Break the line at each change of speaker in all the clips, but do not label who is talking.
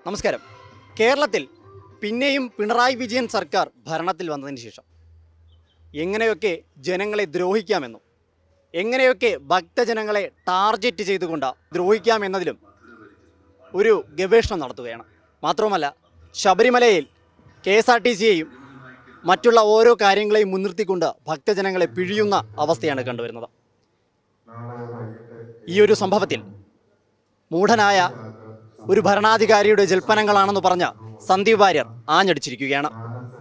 നമസ്കാരം കേരളത്തിൽ പിന്നെയും പിണറായി വിജയൻ സർക്കാർ ഭരണത്തിൽ വന്നതിന് ശേഷം എങ്ങനെയൊക്കെ ജനങ്ങളെ ദ്രോഹിക്കാമെന്നും എങ്ങനെയൊക്കെ ഭക്തജനങ്ങളെ ടാർഗറ്റ് ചെയ്തുകൊണ്ട് ദ്രോഹിക്കാമെന്നതിലും ഒരു ഗവേഷണം നടത്തുകയാണ് മാത്രവുമല്ല ശബരിമലയിൽ കെ എസ് ആർ ടി സിയെയും മറ്റുള്ള ഓരോ കാര്യങ്ങളെയും മുൻനിർത്തിക്കൊണ്ട് ഭക്തജനങ്ങളെ പിഴിയുന്ന അവസ്ഥയാണ് കണ്ടുവരുന്നത് ഈ ഒരു സംഭവത്തിൽ മൂഢനായ ഒരു ഭരണാധികാരിയുടെ ജൽപ്പനങ്ങളാണെന്ന് പറഞ്ഞ സന്ദീപ് വാര്യർ ആഞ്ഞടിച്ചിരിക്കുകയാണ്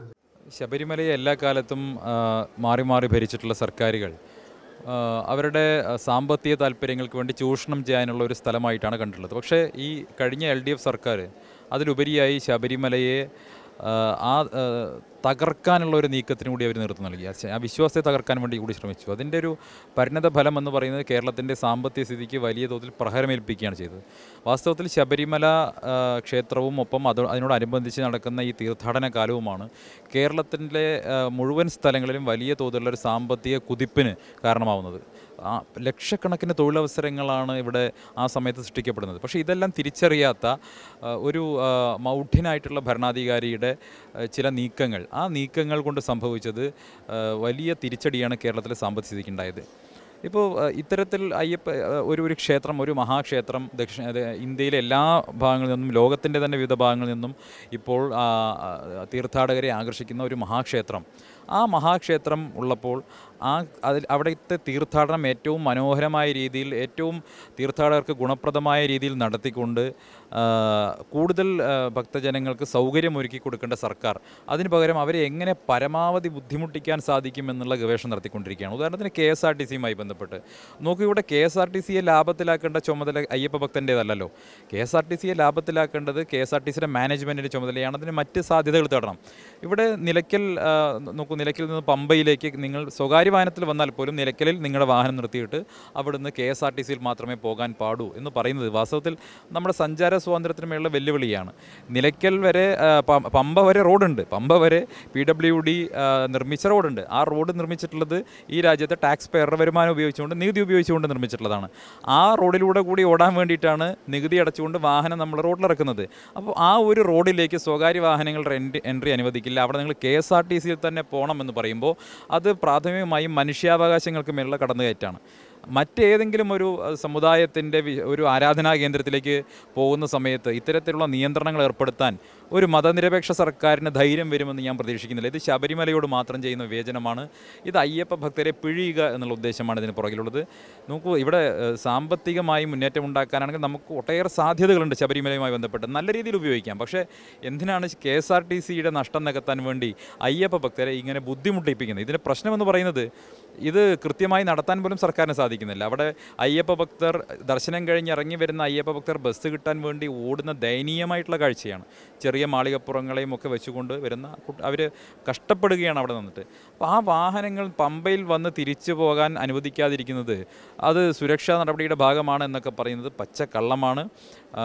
ശബരിമലയെ എല്ലാ കാലത്തും ആ, മാറി മാറി ഭരിച്ചിട്ടുള്ള സർക്കാരുകൾ ആ, അവരുടെ ആ, സാമ്പത്തിക താല്പര്യങ്ങൾക്ക് വേണ്ടി ചൂഷണം ചെയ്യാനുള്ള ഒരു സ്ഥലമായിട്ടാണ് കണ്ടിട്ടുള്ളത് പക്ഷേ ഈ കഴിഞ്ഞ എൽ ഡി എഫ് സർക്കാർ അതിലുപരിയായി ശബരിമലയെ ആ, ആ ആ, തകർക്കാനുള്ള ഒരു നീക്കത്തിന് കൂടി അവർ നേതൃത്വം നൽകി ആ ശ- ആ വിശ്വാസത്തെ തകർക്കാൻ വേണ്ടി കൂടി ശ്രമിച്ചു അതിൻ്റെ ഒരു പരിണത ഫലം എന്ന് പറയുന്നത് കേരളത്തിൻ്റെ സാമ്പത്തിക സ്ഥിതിക്ക് വലിയ തോതിൽ പ്രഹരമേൽപ്പിക്കുകയാണ് ചെയ്തത് വാസ്തവത്തിൽ ശബരിമല ആ, ക്ഷേത്രവും ഒപ്പം അത് അതിനോടനുബന്ധിച്ച് നടക്കുന്ന ഈ തീർത്ഥാടന കാലവുമാണ് കേരളത്തിൻ്റെ ആ, മുഴുവൻ സ്ഥലങ്ങളിലും വലിയ തോതിലുള്ള ഒരു സാമ്പത്തിക കുതിപ്പിന് കാരണമാവുന്നത് ആ ലക്ഷക്കണക്കിന് തൊഴിലവസരങ്ങളാണ് ഇവിടെ ആ സമയത്ത് സൃഷ്ടിക്കപ്പെടുന്നത് പക്ഷേ ഇതെല്ലാം തിരിച്ചറിയാത്ത ആ, ഒരു ആ, മൗഢ്യനായിട്ടുള്ള ഭരണാധികാരിയുടെ ആ, ചില നീക്കങ്ങൾ ആ നീക്കങ്ങൾ കൊണ്ട് സംഭവിച്ചത് ആ, വലിയ തിരിച്ചടിയാണ് കേരളത്തിലെ സാമ്പത്തിക സ്ഥിതിക്ക് ഉണ്ടായത് ഇപ്പോൾ ആ, ഇത്തരത്തിൽ അയ്യപ്പ ആ, ഒരു ഒരു ക്ഷേത്രം ഒരു മഹാക്ഷേത്രം ദക്ഷിണ അത് ഇന്ത്യയിലെ എല്ലാ ഭാഗങ്ങളിൽ നിന്നും ലോകത്തിൻ്റെ തന്നെ വിവിധ ഭാഗങ്ങളിൽ നിന്നും ഇപ്പോൾ ആ, ആ, തീർത്ഥാടകരെ ആകർഷിക്കുന്ന ഒരു മഹാക്ഷേത്രം ആ മഹാക്ഷേത്രം ഉള്ളപ്പോൾ ആ അതിൽ അവിടുത്തെ തീർത്ഥാടനം ഏറ്റവും മനോഹരമായ രീതിയിൽ ഏറ്റവും തീർത്ഥാടകർക്ക് ഗുണപ്രദമായ രീതിയിൽ നടത്തിക്കൊണ്ട് ആ, കൂടുതൽ ആ, ഭക്തജനങ്ങൾക്ക് സൗകര്യമൊരുക്കി കൊടുക്കേണ്ട സർക്കാർ അതിന് പകരം അവരെ എങ്ങനെ പരമാവധി ബുദ്ധിമുട്ടിക്കാൻ സാധിക്കുമെന്നുള്ള ഗവേഷണം നടത്തിക്കൊണ്ടിരിക്കുകയാണ് ഉദാഹരണത്തിന് കെ എസ് ആർ ടി സിയുമായി ബന്ധപ്പെട്ട് നോക്കൂ ഇവിടെ കെ എസ് ആർ ടി സിയെ ലാഭത്തിലാക്കേണ്ട ചുമതല അയ്യപ്പ ഭക്തൻ്റേതല്ലല്ലോ കെ എസ് ആർ ടി സിയെ ലാഭത്തിലാക്കേണ്ടത് കെ എസ് ആർ ടി സിയുടെ മാനേജ്മെൻറ്റിൻ്റെ ചുമതലയാണ് അതിന് മറ്റ് സാധ്യതകൾ തേടണം ഇവിടെ നിലയ്ക്കൽ ആ, നോക്കൂ നിലയ്ക്കൽ നിന്ന് പമ്പയിലേക്ക് നിങ്ങൾ സ്വകാര്യ വാഹനത്തിൽ വന്നാൽ പോലും നിലയ്ക്കലിൽ നിങ്ങളുടെ വാഹനം നിർത്തിയിട്ട് അവിടുന്ന് കെ എസ് ആർ ടി സിയിൽ മാത്രമേ പോകാൻ പാടൂ എന്ന് പറയുന്നത് വാസ്തവത്തിൽ നമ്മുടെ സഞ്ചാര സ്വാതന്ത്ര്യത്തിന് മേലുള്ള വെല്ലുവിളിയാണ് നിലയ്ക്കൽ വരെ ആ, പ- പമ്പ വരെ റോഡുണ്ട് പമ്പ വരെ പി ഡബ്ല്യു ഡി നിർമ്മിച്ച റോഡുണ്ട് ആ റോഡ് നിർമ്മിച്ചിട്ടുള്ളത് ഈ രാജ്യത്തെ ടാക്സ് പെയറുടെ വരുമാനം ഉപയോഗിച്ചുകൊണ്ട് നികുതി ഉപയോഗിച്ചുകൊണ്ട് നിർമ്മിച്ചിട്ടുള്ളതാണ് ആ റോഡിലൂടെ കൂടി ഓടാൻ വേണ്ടിയിട്ടാണ് നികുതി അടച്ചുകൊണ്ട് വാഹനം നമ്മൾ റോഡിലിറക്കുന്നത് അപ്പോൾ ആ ഒരു റോഡിലേക്ക് സ്വകാര്യ വാഹനങ്ങളുടെ എൻട്രി എൻട്രി അനുവദിക്കില്ല അവിടെ നിങ്ങൾ കെ എസ് ആർ ടി സിയിൽ തന്നെ പോകണം എന്ന് പറയുമ്പോൾ അത് പ്രാഥമികമായും മനുഷ്യാവകാശങ്ങൾക്ക് മേലുള്ള കടന്നുകയറ്റാണ് മറ്റേതെങ്കിലും ഒരു സമുദായത്തിൻ്റെ ഒരു ആരാധനാ കേന്ദ്രത്തിലേക്ക് പോകുന്ന സമയത്ത് ഇത്തരത്തിലുള്ള നിയന്ത്രണങ്ങൾ ഏർപ്പെടുത്താൻ ഒരു മതനിരപേക്ഷ സർക്കാരിന് ധൈര്യം വരുമെന്ന് ഞാൻ പ്രതീക്ഷിക്കുന്നില്ല ഇത് ശബരിമലയോട് മാത്രം ചെയ്യുന്ന വിവേചനമാണ് ഇത് അയ്യപ്പ ഭക്തരെ പിഴിയുക എന്നുള്ള ഉദ്ദേശമാണ് ഇതിന് പുറകിലുള്ളത് നോക്കൂ ഇവിടെ ഏഹ്, സാമ്പത്തികമായി മുന്നേറ്റം ഉണ്ടാക്കാനാണെങ്കിൽ നമുക്ക് ഒട്ടേറെ സാധ്യതകളുണ്ട് ശബരിമലയുമായി ബന്ധപ്പെട്ട് നല്ല രീതിയിൽ ഉപയോഗിക്കാം പക്ഷേ എന്തിനാണ് കെ എസ് ആർ ടി സിയുടെ നഷ്ടം നികത്താൻ വേണ്ടി അയ്യപ്പ ഭക്തരെ ഇങ്ങനെ ബുദ്ധിമുട്ടിപ്പിക്കുന്നത് ഇതിൻ്റെ പ്രശ്നമെന്ന് പറയുന്നത് ഇത് കൃത്യമായി നടത്താൻ പോലും സർക്കാരിന് സാധിക്കുന്നില്ല അവിടെ അയ്യപ്പ ഭക്തർ ദർശനം കഴിഞ്ഞ് ഇറങ്ങി വരുന്ന അയ്യപ്പ ഭക്തർ ബസ് കിട്ടാൻ വേണ്ടി ഓടുന്ന ദയനീയമായിട്ടുള്ള കാഴ്ചയാണ് ചെറിയ മാളികപ്പുറങ്ങളെയും ഒക്കെ വെച്ചുകൊണ്ട് വരുന്ന അവർ കഷ്ടപ്പെടുകയാണ് അവിടെ നിന്നിട്ട് അപ്പോൾ ആ വാഹനങ്ങൾ പമ്പയിൽ വന്ന് തിരിച്ചു പോകാൻ അനുവദിക്കാതിരിക്കുന്നത് അത് സുരക്ഷാ നടപടിയുടെ ഭാഗമാണ് എന്നൊക്കെ പറയുന്നത് പച്ച കള്ളമാണ് ആ,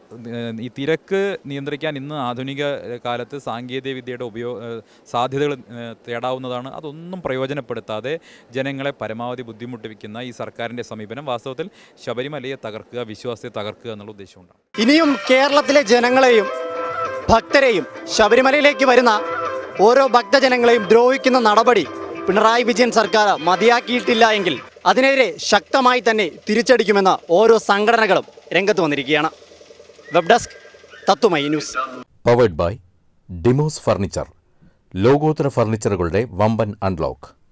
ഈ തിരക്ക് നിയന്ത്രിക്കാൻ ഇന്ന് ആധുനിക കാലത്ത് സാങ്കേതിക വിദ്യയുടെ ഉപയോഗ സാധ്യതകൾ ഏഹ്, തേടാവുന്നതാണ് അതൊന്നും പ്രയോജനപ്പെടുത്താതെ ജനങ്ങളെ പരമാവധി ബുദ്ധിമുട്ടിപ്പിക്കുന്ന ഈ സർക്കാരിൻ്റെ സമീപനം വാസ്തവത്തിൽ ശബരിമലയെ തകർക്കുക വിശ്വാസത്തെ തകർക്കുക എന്നുള്ള ഉദ്ദേശമുണ്ടാണ്
ഇനിയും കേരളത്തിലെ ജനങ്ങളെയും ഭക്തരെയും ശബരിമലയിലേക്ക് വരുന്ന ഓരോ ഭക്തജനങ്ങളെയും ദ്രോഹിക്കുന്ന നടപടി പിണറായി വിജയൻ സർക്കാർ മതിയാക്കിയിട്ടില്ല എങ്കിൽ അതിനെതിരെ ശക്തമായി തന്നെ തിരിച്ചടിക്കുമെന്ന് ഓരോ സംഘടനകളും രംഗത്ത് വന്നിരിക്കുകയാണ് വെബ് ഡെസ്ക് തത്തുമൈ news
powered by Demos furniture ലോകോത്തര ഫർണിച്ചറുകളുടെ വമ്പൻ അൺലോക്ക്